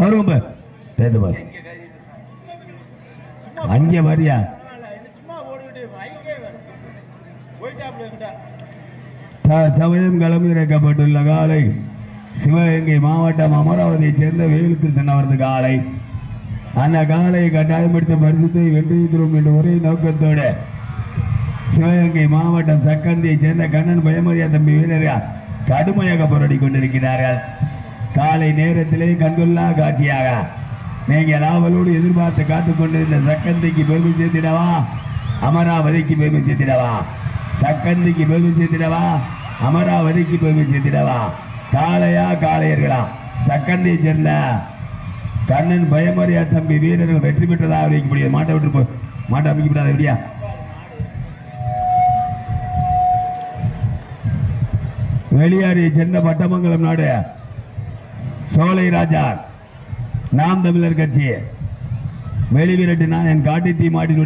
வரும் பாரு. தேர்ந்து பாரு அங்கே வரியா சும்மா ஓடிவிட்டு மைக்கே வரும் போயிட்டாப்ல இருந்தா த- சமயம் களமிறக்கப்பட்டுள்ள காலை சிவகங்கை மாவட்டம் அமராவதியைச் சேர்ந்த வேலுக்கிருஷ்ணன் அவரது காலை அந்த காலையை கட்டாயப்படுத்த பரிசுத்தை வென்றிருக்கிறோம் என்ற ஒரே நோக்கத்தோட சிவகங்கை மாவட்டம் சக்கந்தியைச் சேர்ந்த கண்ணன் பயமரியா தம்பி வீரர்கள் கடுமையாக போராடி கொண்டிருக்கிறார்கள் காலை நேரத்திலே கண்கொள்ளா காட்சியாக நீங்கள் ஆவலோடு எதிர்பார்த்து காத்துக் கொண்டிருந்த சக்கந்திக்கு பெருமை சேர்த்திடவா அமராவதிக்கு பெருமை சேர்த்திடவா சக்கந்திக்கு பெருமை சேர்த்திடவா அமராவதிக்கு பெருமை சேர்த்திடவா காளையா காளையர்களா சக்கந்தியை சேர்ந்த கண்ணன் பயமரியா தம்பி வீரர்கள் வெற்றி பெற்றதாக அறிவிக்க முடியாது மாட்டை விட்டு போ மாட்டை அமைக்கப்படாத எப்படியா வெளியாறியை சேர்ந்த பட்டமங்கலம் நாடு சோலை ராஜா நாம் தமிழர் கட்சி வெளிவிரட்டு நான் என் காட்டு தீ மாட்டினுடைய